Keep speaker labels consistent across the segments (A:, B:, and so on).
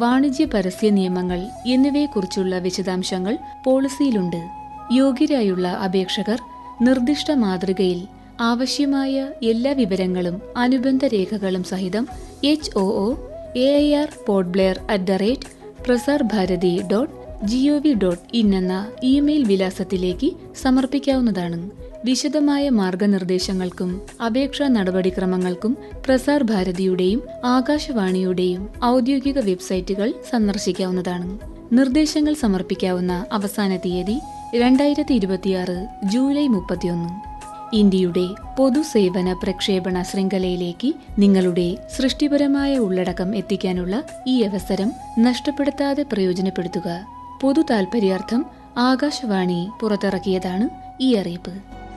A: വാണിജ്യ പരസ്യ നിയമങ്ങൾ എന്നിവയെക്കുറിച്ചുള്ള വിശദാംശങ്ങൾ പോളിസിയിലുണ്ട് യോഗ്യരായുള്ള അപേക്ഷകർ നിർദ്ദിഷ്ട മാതൃകയിൽ ആവശ്യമായ എല്ലാ വിവരങ്ങളും അനുബന്ധ രേഖകളും സഹിതം H O O A I R Port Blair at the rate Prasar Bharati dot G O V dot in എന്ന ഇമെയിൽ വിലാസത്തിലേക്ക് സമർപ്പിക്കാവുന്നതാണ് വിശദമായ മാർഗനിർദ്ദേശങ്ങൾക്കും അപേക്ഷാ നടപടിക്രമങ്ങൾക്കും പ്രസാർ ഭാരതിയുടെയും ആകാശവാണിയുടെയും ഔദ്യോഗിക വെബ്സൈറ്റുകൾ സന്ദർശിക്കാവുന്നതാണ് നിർദ്ദേശങ്ങൾ സമർപ്പിക്കാവുന്ന അവസാന തീയതി രണ്ടായിരത്തി ഇരുപത്തിയാറ് ജൂലൈ മുപ്പത്തിയൊന്ന് ഇന്ത്യയുടെ പൊതുസേവന പ്രക്ഷേപണ ശൃംഖലയിലേക്ക് നിങ്ങളുടെ സൃഷ്ടിപരമായ ഉള്ളടക്കം എത്തിക്കാനുള്ള ഈ അവസരം നഷ്ടപ്പെടുത്താതെ പ്രയോജനപ്പെടുത്തുക പൊതു താൽപര്യാർത്ഥം ആകാശവാണി പുറത്തിറക്കിയതാണ് ഈ അറിയിപ്പ്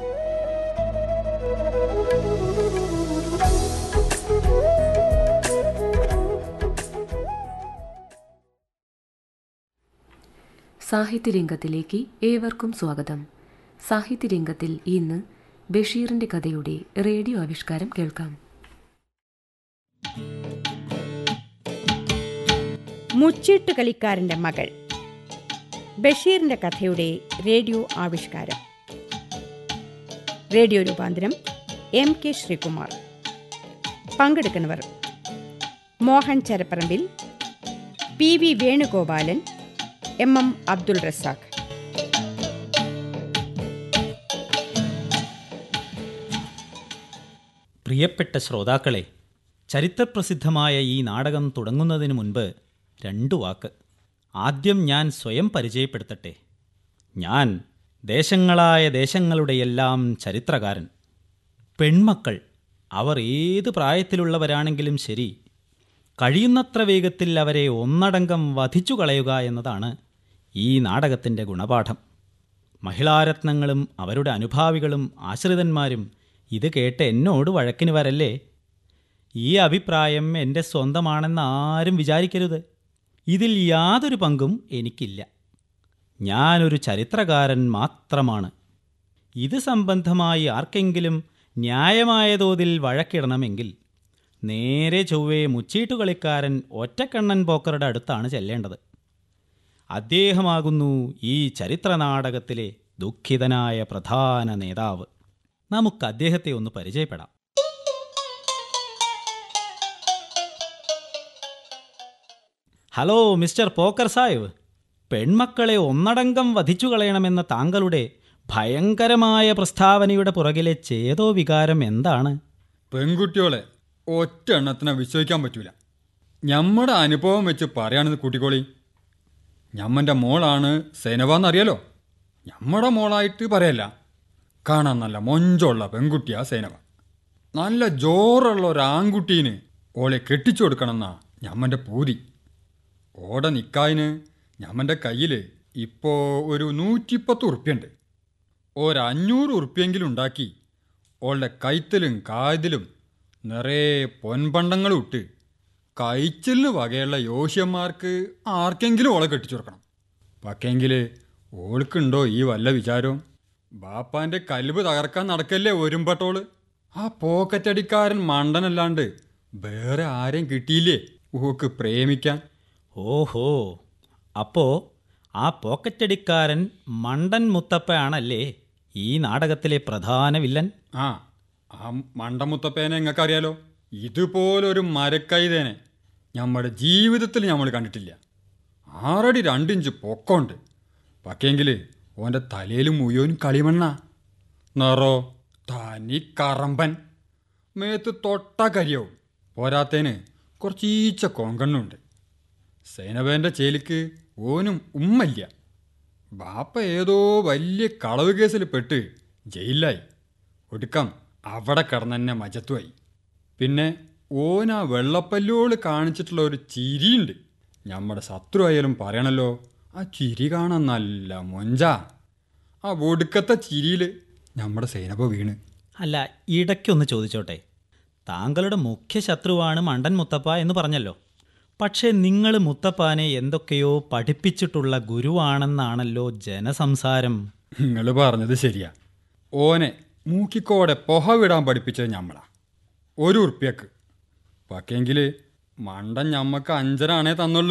B: സാഹിത്യരംഗത്തിലേക്ക് ഏവർക്കും സ്വാഗതം സാഹിത്യരംഗത്തിൽ ഇന്ന് ബഷീറിന്റെ കഥയുടെ റേഡിയോ ആവിഷ്കാരം കേൾക്കാം
C: മുച്ചീട്ട് കളിക്കാരന്റെ മകൾ ബഷീറിന്റെ കഥയുടെ റേഡിയോ ആവിഷ്കാരം റേഡിയോ രൂപാന്തരം എം കെ ശ്രീകുമാർ പങ്കെടുക്കുന്നവർ Mohan Charapparambil P V Venugopalan M M Abdul Razak
D: പ്രിയപ്പെട്ട ശ്രോതാക്കളെ ചരിത്രപ്രസിദ്ധമായ ഈ നാടകം തുടങ്ങുന്നതിന് മുൻപ് രണ്ടു വാക്ക് ആദ്യം ഞാൻ സ്വയം പരിചയപ്പെടുത്തട്ടെ ഞാൻ ദേശങ്ങളായ ദേശങ്ങളുടെയെല്ലാം ചരിത്രകാരൻ പെൺമക്കൾ അവർ ഏത് പ്രായത്തിലുള്ളവരാണെങ്കിലും ശരി കഴിയുന്നത്ര വേഗത്തിൽ അവരെ ഒന്നടങ്കം വധിച്ചു കളയുക എന്നതാണ് ഈ നാടകത്തിൻ്റെ ഗുണപാഠം മഹിളാരത്നങ്ങളും അവരുടെ അനുഭാവികളും ആശ്രിതന്മാരും ഇത് കേട്ട് എന്നോട് വഴക്കിന് വരല്ലേ ഈ അഭിപ്രായം എൻ്റെ സ്വന്തമാണെന്ന് ആരും വിചാരിക്കരുത് ഇതിൽ യാതൊരു പങ്കും എനിക്കില്ല ഞാനൊരു ചരിത്രകാരൻ മാത്രമാണ് ഇത് സംബന്ധമായി ആർക്കെങ്കിലും ന്യായമായ തോതിൽ വഴക്കിടണമെങ്കിൽ നേരെ ചൊവ്വേ മുച്ചീട്ടുകളിക്കാരൻ ഒറ്റക്കണ്ണൻ പോക്കറുടെ അടുത്താണ് ചെല്ലേണ്ടത് അദ്ദേഹമാകുന്നു ഈ ചരിത്രനാടകത്തിലെ ദുഃഖിതനായ പ്രധാന നേതാവ് നമുക്ക് അദ്ദേഹത്തെ ഒന്ന് പരിചയപ്പെടാം ഹലോ മിസ്റ്റർ പോക്കർ സാഹിബ് പെൺമക്കളെ ഒന്നടങ്കം വധിച്ചു കളയണമെന്ന താങ്കളുടെ ഭയങ്കരമായ പ്രസ്താവനയുടെ പുറകിലെ ചേതോ വികാരം എന്താണ്
E: പെൺകുട്ടികളെ ഒറ്റ എണ്ണത്തിനെ വിശ്വസിക്കാൻ പറ്റൂല ഞമ്മടെ അനുഭവം വെച്ച് പറയാണെന്ന് കൂട്ടിക്കോളി ഞമ്മൻ്റെ മോളാണ് സേനവ ഞമ്മടെ മോളായിട്ട് പറയല്ല കാണാൻ നല്ല മൊഞ്ചുള്ള പെൺകുട്ടിയാ സേനവ നല്ല ജോറുള്ള ഒരു ആൺകുട്ടീന് ഓളെ കെട്ടിച്ചു കൊടുക്കണമെന്നാ ഞമ്മൻ്റെ പൂതി ഓടെ നിക്കായിന് ഞമ്മൻ്റെ കയ്യിൽ ഇപ്പോൾ ഒരു നൂറ്റിപ്പത്ത് ഉറുപ്പ്യുണ്ട് ഒരഞ്ഞൂറ് ഉറുപ്പ്യെങ്കിലും ഉണ്ടാക്കി ഓളുടെ കൈത്തലും കാതിലും നിറയെ പൊൻപണ്ടങ്ങളും ഇട്ട് കഴിച്ചലിന് വകയുള്ള യോഷ്യന്മാർക്ക് ആർക്കെങ്കിലും ഓളെ കെട്ടിച്ചു കൊടുക്കണം പക്കെങ്കിൽ ഓൾക്കുണ്ടോ ഈ വല്ല വിചാരവും ബാപ്പാൻ്റെ കൽബ് തകർക്കാൻ നടക്കല്ലേ ഒരുമ്പട്ടോള് ആ പോക്കറ്റടിക്കാരൻ മണ്ടനല്ലാണ്ട് വേറെ ആരെയും കിട്ടിയില്ലേ ഓക്ക് പ്രേമിക്കാൻ
D: ഓഹോ അപ്പോ ആ പോക്കറ്റടിക്കാരൻ മണ്ടൻ മുത്തപ്പയാണല്ലേ ഈ നാടകത്തിലെ പ്രധാന വില്ലൻ
E: ആ ആ മണ്ടമുത്തപ്പേനെ നിങ്ങൾക്ക് അറിയാലോ ഇതുപോലൊരു മരക്കൈതേനെ നമ്മുടെ ജീവിതത്തിൽ നമ്മൾ കണ്ടിട്ടില്ല ആറടി രണ്ടിഞ്ച് പൊക്കമുണ്ട് പക്കെങ്കിൽ ഓൻ്റെ തലയിൽ മുഴുവൻ കളിമണ്ണ നിറോ തനി കറമ്പൻ മേത്ത് തൊട്ട കരിയാവും പോരാത്തേന് കുറച്ച് ഈച്ച കോങ്കണ്ണുണ്ട് സേനവേൻ്റെ ചേലിക്ക് ഓനും ഉമ്മല്ല ബാപ്പ ഏതോ വലിയ കളവ് കേസിൽ പെട്ട് ജയിലിലായി ഒടുക്കം അവിടെ കിടന്നെന്നെ മജത്തുമായി പിന്നെ ഓൻ ആ വെള്ളപ്പല്ലോള് കാണിച്ചിട്ടുള്ള ഒരു ചിരിയുണ്ട് നമ്മുടെ ശത്രു ആയാലും പറയണല്ലോ ആ ചിരി കാണാൻ നല്ല മൊഞ്ച ആ ഒടുക്കത്തെ ചിരിയിൽ നമ്മുടെ സേനപ്പ വീണ്
D: അല്ല ഇടയ്ക്കൊന്ന് ചോദിച്ചോട്ടെ താങ്കളുടെ മുഖ്യ ശത്രുവാണ് മണ്ടൻ മുത്തപ്പ എന്ന് പറഞ്ഞല്ലോ പക്ഷേ നിങ്ങൾ മുത്തപ്പാനെ എന്തൊക്കെയോ പഠിപ്പിച്ചിട്ടുള്ള ഗുരുവാണെന്നാണല്ലോ ജനസംസാരം
E: നിങ്ങൾ പറഞ്ഞത് ശരിയാ ഓനെ മൂക്കിക്കോടെ പൊഹ വിടാൻ പഠിപ്പിച്ചത് ഞമ്മളാ ഒരു ഉറുപ്പ്യക്ക് പക്കെങ്കിൽ മണ്ടൻ ഞമ്മക്ക് അഞ്ചരാണേ തന്നുള്ളൂ